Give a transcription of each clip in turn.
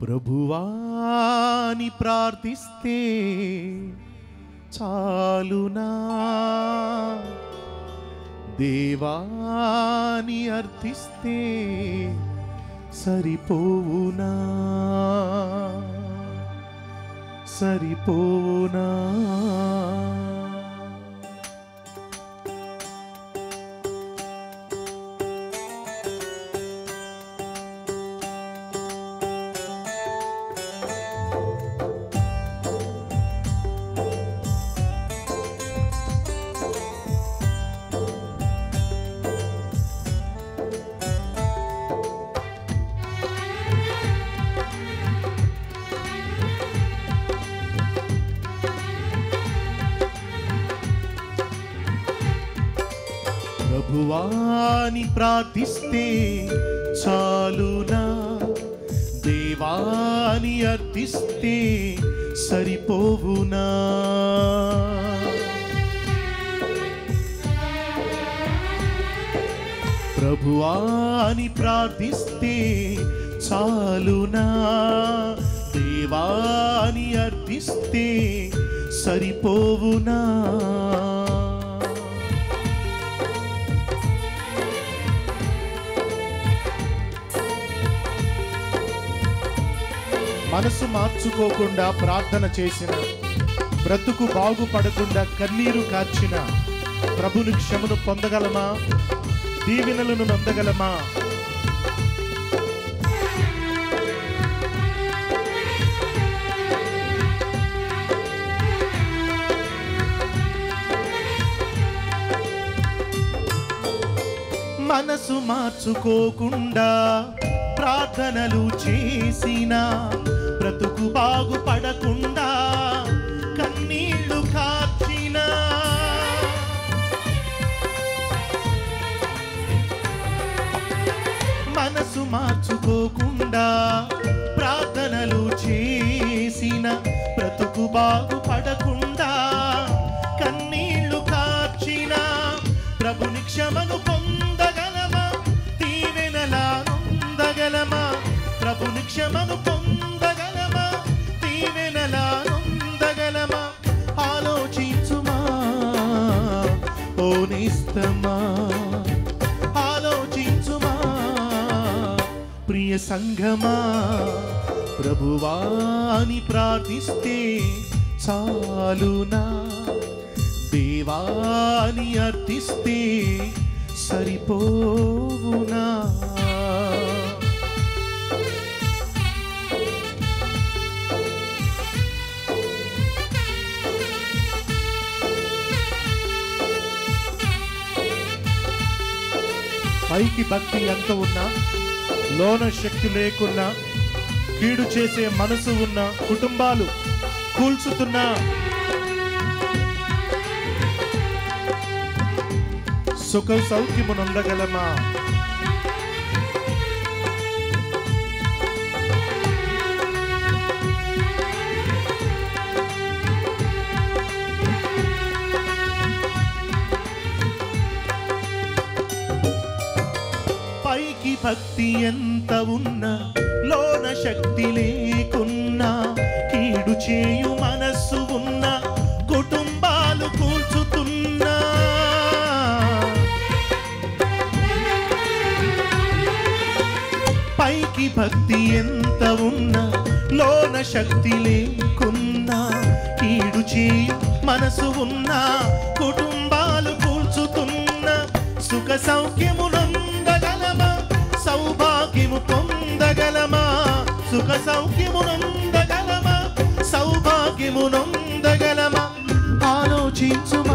ప్రభువాని ప్రార్థిస్తే చాలునా దేవాని అర్థిస్తే సరిపోవునా సరిపోవునా ప్రభువాని ప్రార్థిస్తే చాలునా దేవాని అర్థిస్తే సరిపోవునా ప్రభువాని ప్రార్థిస్తే చాలునా దేవాని అర్థిస్తే సరిపోవునా మనసు మార్చుకోకుండా ప్రార్థన చేసిన బ్రతుకు బాగుపడకుండా కన్నీరు కార్చిన ప్రభుని క్షమను పొందగలమా దీవెనలను నొందగలమా మనసు మార్చుకోకుండా ప్రార్థనలు చేసిన బ్రతుకు బాగుపడకుండా కన్నీళ్లు కార్చిన మనసు మార్చుకోకుండా ప్రార్థనలు చేసిన బ్రతుకు బాగుపడకుండా కన్నీళ్లు కార్చిన ప్రభుని క్షమను పొందగలమా దీవెనలా నొందగలమా ప్రభుని క్షమను పొందగలమా దీవెనలా నొందగలమా ఆలోచించుమా ఓ నిస్తమా ఆలోచించుమా ప్రియ సంఘమా ప్రభువాని ప్రార్థిస్తే చాలునా దేవాని అర్థిస్తే సరిపోవునా పైకి భక్తి ఎంత ఉన్నా లోన శక్తి లేకున్నా కీడు చేసే మనసు ఉన్న కుటుంబాలు కూల్చుతున్నా సుఖ సౌఖ్యము నొందగలమా పైకి భక్తి ఎంత ఉన్నా లోన శక్తి లేకున్నా కీడు చేయు మనస్సు ఉన్న కుటుంబాలు కూల్చుతున్నా పైకి భక్తి ఎంత ఉన్నా లోన శక్తి లేకున్నా కీడు చేయు మనసు ఉన్నా కుటుంబాలు కూల్చుతున్నా సుఖ సౌఖ్యము నొందగలమా సౌభాగ్యము పొందగలమా సుఖ సౌఖ్యము నొందగలమా సౌభాగ్యము నొందగలమా ఆలోచించుమా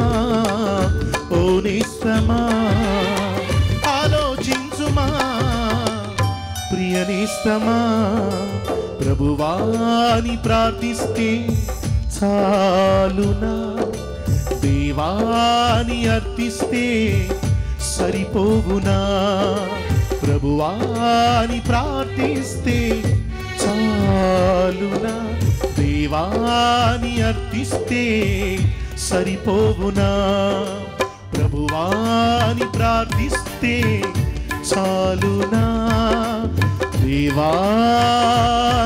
ఓ నిస్తమా ఆలోచించుమా ప్రియనిస్తమా ప్రభువాని ప్రార్థిస్తే చాలునా దేవాని అర్థిస్తే సరిపోవునా ప్రభువాని ప్రార్థిస్తే చాలునా దేవాని అర్థిస్తే సరిపోవునా ప్రభువాని ప్రార్థిస్తే చాలునా దేవాని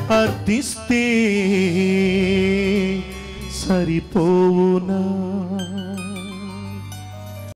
అర్థిస్తే సరిపోవునా